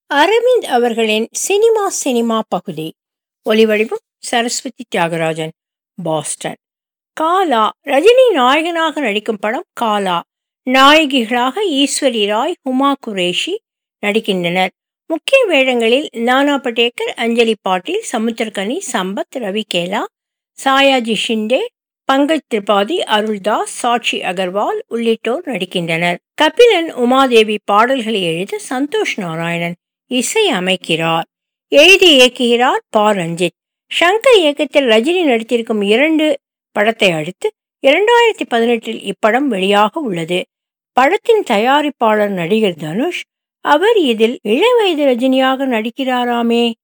அரவிந்த் அவர்களின் cinema cinema பகுதி ஒலிவடிவம் சரஸ்வதி தியாகராஜன் பாஸ்டன் காலா ரஜினி நாயகனாக நடிக்கும் படம் காலா நாயகிகளாக ஈஸ்வரி ராய் ஹுமா குரேஷி நடிக்கின்றனர் முக்கிய வேடங்களில் நானா படேக்கர் அஞ்சலி பாட்டீல் சமுத்திரகனி சம்பத் ரவிகேலா சாயாஜி ஷிண்டே பங்கஜ் திரிபாதி அருள்தாஸ் சாட்சி அகர்வால் உள்ளிட்டோர் நடிக்கின்றனர் கபிலன் உமாதேவி பாடல்களை எழுத சந்தோஷ் நாராயணன் இசை அமைக்கிறார் எழுதி இயக்குகிறார் பா ரஞ்சித் ஷங்கர் இயக்கத்தில் ரஜினி நடித்திருக்கும் இரண்டு படத்தை அடுத்து இரண்டாயிரத்தி பதினெட்டில் இப்படம் வெளியாக உள்ளது படத்தின் தயாரிப்பாளர் நடிகர் தனுஷ் அவர் இதில் இளவயது ரஜினியாக நடிக்கிறாராமே